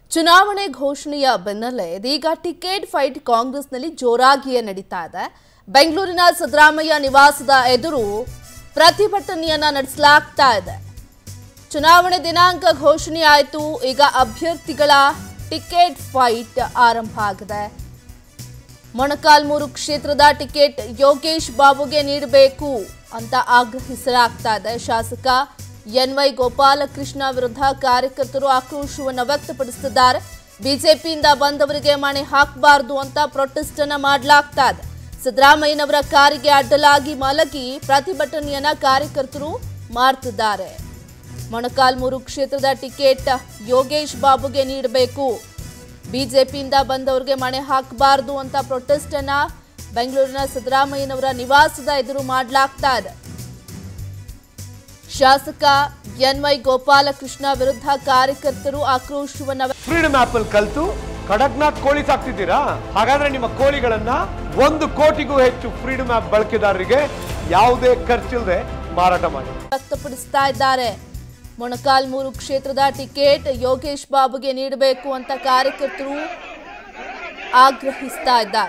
ಚುನಾವಣೆ ಘೋಷಣೆಯ ಬೆನ್ನಲ್ಲೇ ಇದೀಗ ಟಿಕೆಟ್ ಫೈಟ್ ಕಾಂಗ್ರೆಸ್ನಲ್ಲಿ ಜೋರಾಗಿಯೇ ನಡೀತಾ ಇದೆ ಬೆಂಗಳೂರಿನ ಸಿದ್ದರಾಮಯ್ಯ ನಿವಾಸದ ಎದುರು ಪ್ರತಿಭಟನೆಯನ್ನ ನಡೆಸಲಾಗ್ತಾ ಇದೆ ಚುನಾವಣೆ ದಿನಾಂಕ ಘೋಷಣೆ ಆಯಿತು ಈಗ ಅಭ್ಯರ್ಥಿಗಳ ಟಿಕೆಟ್ ಫೈಟ್ ಆರಂಭ ಆಗಿದೆ ಮೊಣಕಾಲ್ಮೂರು ಕ್ಷೇತ್ರದ ಟಿಕೆಟ್ ಯೋಗೇಶ್ ಬಾಬುಗೆ ನೀಡಬೇಕು ಅಂತ ಆಗ್ರಹಿಸಲಾಗ್ತಾ ಇದೆ ಶಾಸಕ ಎನ್ವೈ ಗೋಪಾಲಕೃಷ್ಣ ವಿರುದ್ಧ ಕಾರ್ಯಕರ್ತರು ಆಕ್ರೋಶವನ್ನು ವ್ಯಕ್ತಪಡಿಸುತ್ತಿದ್ದಾರೆ ಬಿಜೆಪಿಯಿಂದ ಬಂದವರಿಗೆ ಮಣೆ ಹಾಕಬಾರದು ಅಂತ ಪ್ರೊಟೆಸ್ಟ್ ಅನ್ನ ಮಾಡಲಾಗ್ತಾ ಇದೆ ಸಿದ್ದರಾಮಯ್ಯನವರ ಕಾರಿಗೆ ಅಡ್ಡಲಾಗಿ ಮಲಗಿ ಪ್ರತಿಭಟನೆಯನ್ನ ಕಾರ್ಯಕರ್ತರು ಮಾಡ್ತಿದ್ದಾರೆ ಮೊಣಕಾಲ್ಮೂರು ಕ್ಷೇತ್ರದ ಟಿಕೆಟ್ ಯೋಗೇಶ್ ಬಾಬುಗೆ ನೀಡಬೇಕು ಬಿಜೆಪಿಯಿಂದ ಬಂದವರಿಗೆ ಮಣೆ ಹಾಕಬಾರದು ಅಂತ ಪ್ರೊಟೆಸ್ಟ್ ಅನ್ನ ಬೆಂಗಳೂರಿನ ಸಿದ್ದರಾಮಯ್ಯನವರ ನಿವಾಸದ ಎದುರು ಮಾಡಲಾಗ್ತಾ ಇದೆ ಶಾಸಕ ಎನ್ವೈ ಗೋಪಾಲಕೃಷ್ಣ ವಿರುದ್ಧ ಕಾರ್ಯಕರ್ತರು ಆಕ್ರೋಶವನ್ನ ಫ್ರೀಡಮ್ ಆಪ್ ಅಲ್ಲಿ ಕಲ್ತು ಕಡಕ್ನಾಥ್ ಕೋಳಿ ಸಾಕ್ತಿದ್ದೀರಾ ಹಾಗಾದ್ರೆ ನಿಮ್ಮ ಕೋಳಿಗಳನ್ನ ಒಂದು ಕೋಟಿಗೂ ಹೆಚ್ಚು ಫ್ರೀಡಮ್ ಆಪ್ ಬಳಕೆದಾರರಿಗೆ ಯಾವುದೇ ಖರ್ಚಿಲ್ಲದೆ ಮಾರಾಟ ಮಾಡಿ ವ್ಯಕ್ತಪಡಿಸ್ತಾ ಇದ್ದಾರೆ ಮೊಣಕಾಲ್ಮೂರು ಕ್ಷೇತ್ರದ ಟಿಕೆಟ್ ಯೋಗೇಶ್ ಬಾಬುಗೆ ನೀಡಬೇಕು ಅಂತ ಕಾರ್ಯಕರ್ತರು ಆಗ್ರಹಿಸ್ತಾ ಇದ್ದಾರೆ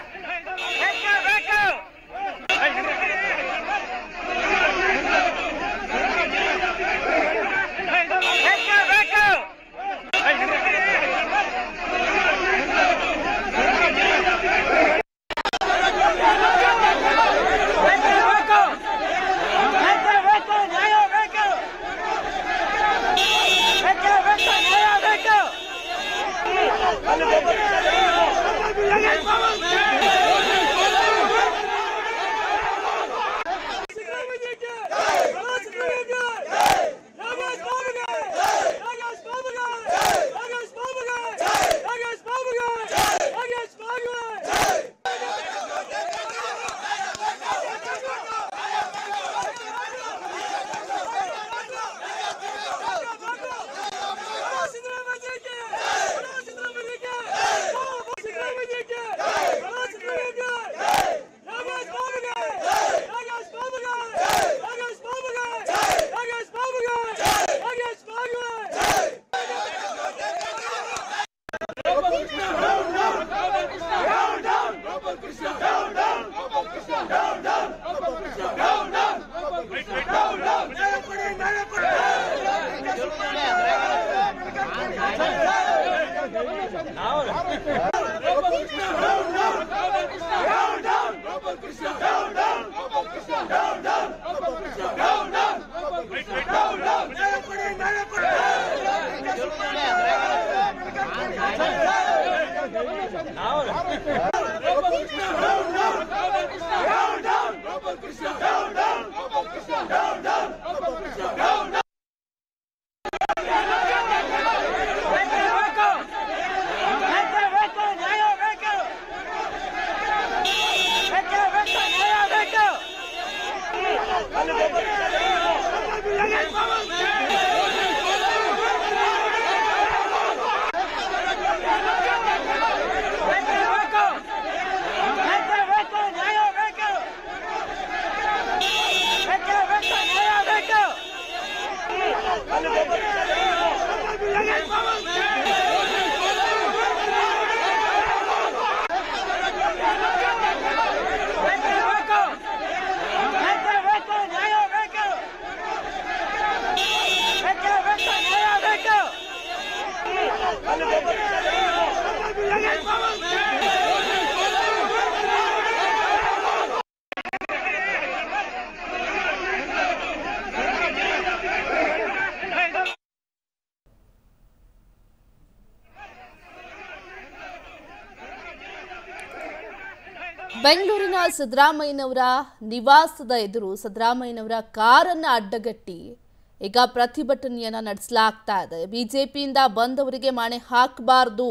ಬೆಂಗಳೂರಿನ ಸಿದ್ದರಾಮಯ್ಯನವರ ನಿವಾಸದ ಎದುರು ಸಿದ್ದರಾಮಯ್ಯನವರ ಕಾರನ್ನ ಅಡ್ಡಗಟ್ಟಿ ಈಗ ಪ್ರತಿಭಟನೆಯನ್ನ ನಡೆಸಲಾಗ್ತಾ ಇದೆ ಬಿಜೆಪಿಯಿಂದ ಬಂದವರಿಗೆ ಮಣೆ ಹಾಕಬಾರ್ದು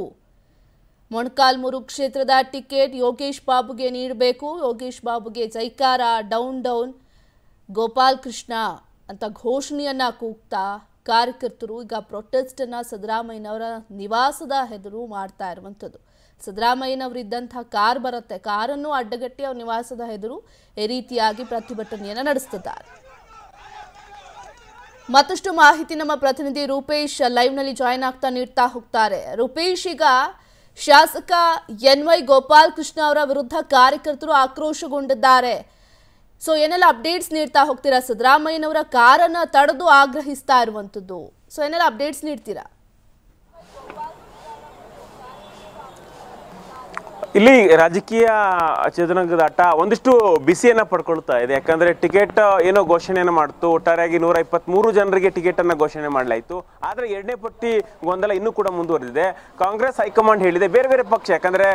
ಮೊಣಕಾಲ್ಮೂರು ಕ್ಷೇತ್ರದ ಟಿಕೆಟ್ ಯೋಗೇಶ್ ಬಾಬುಗೆ ನೀಡಬೇಕು ಯೋಗೇಶ್ ಬಾಬುಗೆ ಜೈಕಾರ ಡೌನ್ ಡೌನ್ ಗೋಪಾಲ್ ಕೃಷ್ಣ ಅಂತ ಘೋಷಣೆಯನ್ನ ಕೂಗ್ತಾ ಕಾರ್ಯಕರ್ತರು ಈಗ ಪ್ರೊಟೆಸ್ಟ್ ಅನ್ನ ಸಿದ್ದರಾಮಯ್ಯನವರ ನಿವಾಸದ ಎದುರು ಮಾಡ್ತಾ ಇರುವಂಥದ್ದು ಸಿದ್ದರಾಮಯ್ಯನವರಿದ್ದಂಥ ಕಾರ್ ಬರುತ್ತೆ ಕಾರನ್ನು ಅಡ್ಡಗಟ್ಟಿ ಅವ್ರ ನಿವಾಸದ ಎದುರು ಈ ರೀತಿಯಾಗಿ ಪ್ರತಿಭಟನೆಯನ್ನ ನಡೆಸುತ್ತಿದ್ದಾರೆ ಮತ್ತಷ್ಟು ಮಾಹಿತಿ ನಮ್ಮ ಪ್ರತಿನಿಧಿ ರೂಪೇಶ್ ಲೈವ್ನಲ್ಲಿ ಜಾಯಿನ್ ಆಗ್ತಾ ನೀಡ್ತಾ ಹೋಗ್ತಾರೆ ರೂಪೇಶ್ ಈಗ ಶಾಸಕ ಎನ್ ವೈ ಗೋಪಾಲ್ ಕೃಷ್ಣ ಅವರ ವಿರುದ್ಧ ಕಾರ್ಯಕರ್ತರು ಆಕ್ರೋಶಗೊಂಡಿದ್ದಾರೆ ಸೊ ಏನೆಲ್ಲ ಅಪ್ಡೇಟ್ಸ್ ನೀಡ್ತಾ ಹೋಗ್ತೀರಾ ಸಿದ್ದರಾಮಯ್ಯನವರ ಕಾರನ್ನ ತಡೆದು ಆಗ್ರಹಿಸ್ತಾ ಇರುವಂಥದ್ದು ಸೊ ಏನೆಲ್ಲ ಅಪ್ಡೇಟ್ಸ್ ನೀಡ್ತೀರಾ ಇಲ್ಲಿ ರಾಜಕೀಯ ಚದುರಂಗದಾಟ ಒಂದಿಷ್ಟು ಬಿಸಿಯನ್ನ ಪಡ್ಕೊಳ್ತಾ ಇದೆ ಯಾಕಂದ್ರೆ ಟಿಕೆಟ್ ಏನೋ ಘೋಷಣೆಯನ್ನು ಮಾಡ್ತು ಒಟ್ಟಾರೆಯಾಗಿ ನೂರ ಇಪ್ಪತ್ಮೂರು ಜನರಿಗೆ ಟಿಕೆಟ್ ಅನ್ನ ಘೋಷಣೆ ಮಾಡಲಾಯಿತು ಆದ್ರೆ ಎರಡನೇ ಪಟ್ಟಿ ಗೊಂದಲ ಇನ್ನೂ ಕೂಡ ಮುಂದುವರೆದಿದೆ ಕಾಂಗ್ರೆಸ್ ಹೈಕಮಾಂಡ್ ಹೇಳಿದೆ ಬೇರೆ ಬೇರೆ ಪಕ್ಷ ಯಾಕಂದ್ರೆ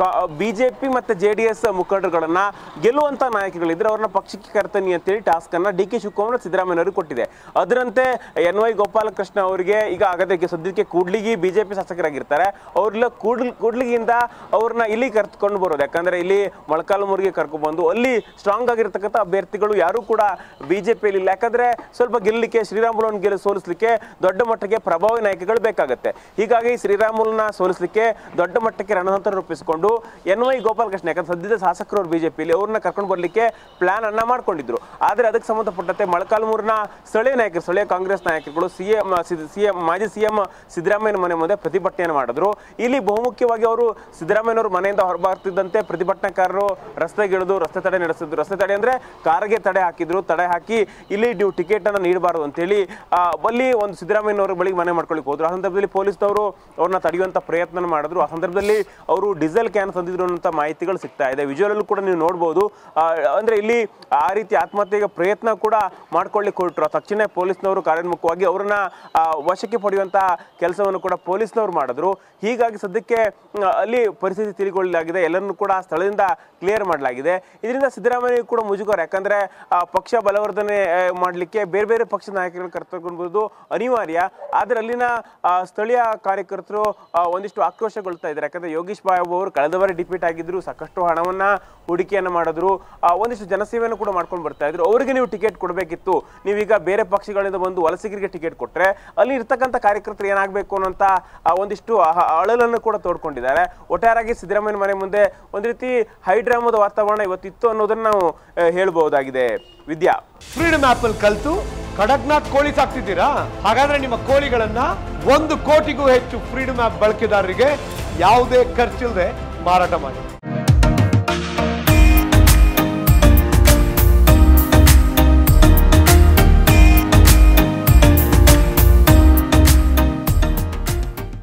ಬಿಜೆಪಿ ಮತ್ತೆ ಜೆ ಡಿ ಎಸ್ ಮುಖಂಡರುಗಳನ್ನ ಗೆಲ್ಲುವಂತ ನಾಯಕಗಳಿದ್ರೆ ಅವ್ರನ್ನ ಪಕ್ಷಕ್ಕೆ ಕರ್ತನಿ ಅಂತೇಳಿ ಟಾಸ್ಕ್ ಅನ್ನ ಡಿ ಕೆ ಶಿವಕುಮಾರ್ ಸಿದ್ದರಾಮಯ್ಯ ಕೊಟ್ಟಿದೆ ಅದರಂತೆ ಎನ್ ವೈ ಗೋಪಾಲಕೃಷ್ಣ ಅವರಿಗೆ ಈಗ ಆಗದೆ ಸದ್ಯಕ್ಕೆ ಕೂಡ್ಲಿಗಿ ಬಿಜೆಪಿ ಶಾಸಕರಾಗಿರ್ತಾರೆ ಅವ್ರೆಲ್ಲ ಕೂಡ್ಲಿ ಕೂಡ್ಲಿಗಿಂದ ಅವ್ರನ್ನ ಇಲ್ಲಿ ಕರ್ಕೊಂಡು ಬರೋದು ಯಾಕಂದ್ರೆ ಇಲ್ಲಿ ಮೊಳಕಾಲ್ಮೂರಿಗೆ ಕರ್ಕೊಂಡು ಬಂದು ಅಲ್ಲಿ ಸ್ಟ್ರಾಂಗ್ ಆಗಿರ್ತಕ್ಕಂಥ ಅಭ್ಯರ್ಥಿಗಳು ಯಾರು ಕೂಡ ಬಿಜೆಪಿಯಲ್ಲಿ ಇಲ್ಲ ಯಾಕಂದ್ರೆ ಸ್ವಲ್ಪ ಗೆಲ್ಲಲಿಕ್ಕೆ ಶ್ರೀರಾಮುಲುವನ್ನು ಗೆಲ್ಲ ಸೋಲಿಸಲಿಕ್ಕೆ ದೊಡ್ಡ ಮಟ್ಟಕ್ಕೆ ಪ್ರಭಾವಿ ನಾಯಕಗಳು ಬೇಕಾಗುತ್ತೆ ಹೀಗಾಗಿ ಶ್ರೀರಾಮುಲನ್ನ ಸೋಲಿಸಲಿಕ್ಕೆ ದೊಡ್ಡ ಮಟ್ಟಕ್ಕೆ ರಣತಂತ್ರ ರೂಪಿಸಿಕೊಂಡು ಎನ್ ವೈ ಗೋಪಾಲಕೃಷ್ಣ ಯಾಕಂದ್ರೆ ಸದ್ಯದ ಶಾಸಕರು ಅವರು ಬಿಜೆಪಿಯಲ್ಲಿ ಅವ್ರನ್ನ ಕರ್ಕೊಂಡು ಬರ್ಲಿಕ್ಕೆ ಪ್ಲಾನ್ ಅನ್ನ ಮಾಡ್ಕೊಂಡಿದ್ರು ಆದ್ರೆ ಅದಕ್ಕೆ ಸಂಬಂಧಪಟ್ಟಂತೆ ಮೊಳಕಾಲ್ಮೂರಿನ ಸ್ಥಳೀಯ ನಾಯಕರು ಸ್ಥಳೀಯ ಕಾಂಗ್ರೆಸ್ ನಾಯಕರುಗಳು ಸಿಎಂ ಸಿಎಂ ಮಾಜಿ ಸಿಎಂ ಸಿದ್ದರಾಮಯ್ಯನ ಮನೆ ಮುಂದೆ ಪ್ರತಿಭಟನೆಯನ್ನು ಮಾಡಿದ್ರು ಇಲ್ಲಿ ಬಹುಮುಖ್ಯವಾಗಿ ಅವರು ಸಿದ್ದರಾಮಯ್ಯನವರು ಮನೆಯಿಂದ ಹೊರಬರ್ತಿದ್ದಂತೆ ಪ್ರತಿಭಟನಾಕಾರರು ರಸ್ತೆಗಿಳಿದು ರಸ್ತೆ ತಡೆ ನಡೆಸಿದ್ರು ರಸ್ತೆ ತಡೆ ಅಂದ್ರೆ ಕಾರ್ಗೆ ತಡೆ ಹಾಕಿದ್ರು ತಡೆ ಹಾಕಿ ಇಲ್ಲಿ ನೀವು ಟಿಕೆಟ್ ಅನ್ನ ನೀಡಬಾರದು ಅಂತೇಳಿ ಆ, ಅಲ್ಲಿ ಒಂದು ಸಿದ್ದರಾಮಯ್ಯನವರ ಬಳಿ ಮನೆ ಮಾಡ್ಕೊಳ್ಳಿಕ್ ಹೋದ್ರು ಆ ಸಂದರ್ಭದಲ್ಲಿ ಪೊಲೀಸ್ನವರು ಅವ್ರನ್ನ ತಡೆಯುವಂತ ಪ್ರಯತ್ನ ಮಾಡಿದ್ರು ಆ ಸಂದರ್ಭದಲ್ಲಿ ಅವರು ಡೀಸೆಲ್ ಕ್ಯಾನ್ ತಂದಿದ್ರು ಅನ್ನೋ ಮಾಹಿತಿಗಳು ಸಿಗ್ತಾ ಇದೆ ವಿಜುವಲ್ ಅಲ್ಲೂ ಕೂಡ ನೀವು ನೋಡ್ಬೋದು ಆ, ಅಂದ್ರೆ ಇಲ್ಲಿ ಆ ರೀತಿ ಆತ್ಮಹತ್ಯೆಗೆ ಪ್ರಯತ್ನ ಕೂಡ ಮಾಡ್ಕೊಳ್ಳಿಕ್ಕೆ ಹೊರಟರು ತಕ್ಷಣ ಪೊಲೀಸ್ನವರು ಕಾರ್ಯೋನ್ಮುಖವಾಗಿ ಅವರನ್ನ ಆ, ವಶಕ್ಕೆ ಪಡೆಯುವಂತ ಕೆಲಸವನ್ನು ಕೂಡ ಪೊಲೀಸ್ನವರು ಮಾಡಿದ್ರು ಹೀಗಾಗಿ ಸದ್ಯಕ್ಕೆ ಆ, ಅಲ್ಲಿ ಪರಿಸ್ಥಿತಿ ತಿಳಿಗೊಳ್ಳಲಾಗಿದೆ ಎಲ್ಲರನ್ನೂ ಕೂಡ ಆ ಸ್ಥಳದಿಂದ ಕ್ಲಿಯರ್ ಮಾಡಲಾಗಿದೆ ಇದರಿಂದ ಸಿದ್ದರಾಮಯ್ಯ ಕೂಡ ಮುಜುಗರ ಯಾಕಂದ್ರೆ ಆ, ಪಕ್ಷ ಬಲವರ್ಧನೆ ಆ, ಮಾಡ್ಲಿಕ್ಕೆ ಬೇರೆ ಬೇರೆ ಪಕ್ಷದ ನಾಯಕರನ್ನು ಕರ್ತಕೊಂಡು ಅನಿವಾರ್ಯ ಆದ್ರೆ ಅಲ್ಲಿನ ಆ, ಸ್ಥಳೀಯ ಕಾರ್ಯಕರ್ತರು ಆ, ಒಂದಿಷ್ಟು ಆಕ್ರೋಶಗೊಳ್ತಾ ಇದ್ದಾರೆ ಯಾಕಂದ್ರೆ ಯೋಗೀಶ್ ಬಾಬು ಅವರು ಕಳೆದ ಬಾರಿ ಡಿಪೀಟ್ ಆಗಿದ್ರು ಸಾಕಷ್ಟು ಹಣವನ್ನ ಹೂಡಿಕೆಯನ್ನು ಮಾಡಿದ್ರು ಆ, ಒಂದಿಷ್ಟು ಜನಸೇವೆಯನ್ನು ಕೂಡ ಮಾಡ್ಕೊಂಡು ಬರ್ತಾ ಇದ್ರು ಅವರಿಗೆ ನೀವು ಟಿಕೆಟ್ ಕೊಡಬೇಕಿತ್ತು ನೀವೀಗ ಬೇರೆ ಪಕ್ಷಗಳಿಂದ ಬಂದು ವಲಸಿಗರಿಗೆ ಟಿಕೆಟ್ ಕೊಟ್ರೆ ಅಲ್ಲಿ ಇರ್ತಕ್ಕಂಥ ಕಾರ್ಯಕರ್ತರು ಏನಾಗಬೇಕು ಅನ್ನೋಂಥ ಆ, ಒಂದಿಷ್ಟು ಅಹ- ಅಳಲನ್ನು ಕೂಡ ತೋಡ್ಕೊಂಡಿದ್ದಾರೆ ಒಟ್ಟಾರೆಯಾಗಿ ಸಿದ್ದರಾಮಯ್ಯ ಮನೆ ಮುಂದೆ ಒಂದು ರೀತಿ ಹೈಡ್ರಾಮದ ವಾತಾವರಣ ಇವತ್ತಿತ್ತು ಅನ್ನೋದನ್ನ ನಾವು ಆ, ಹೇಳ್ಬಹುದಾಗಿದೆ ವಿದ್ಯಾ ಫ್ರೀಡಮ್ ಆಪ್ ಅಲ್ಲಿ ಕಲ್ತು ಕಡಕ್ನಾಥ್ ಕೋಳಿ ಸಾಕ್ತಿದ್ದೀರಾ ಹಾಗಾದ್ರೆ ನಿಮ್ಮ ಕೋಳಿಗಳನ್ನ ಒಂದು ಕೋಟಿಗೂ ಹೆಚ್ಚು ಫ್ರೀಡಮ್ ಆಪ್ ಬಳಕೆದಾರರಿಗೆ ಯಾವುದೇ ಖರ್ಚಿಲ್ಲದೆ ಮಾರಾಟ ಮಾಡಿ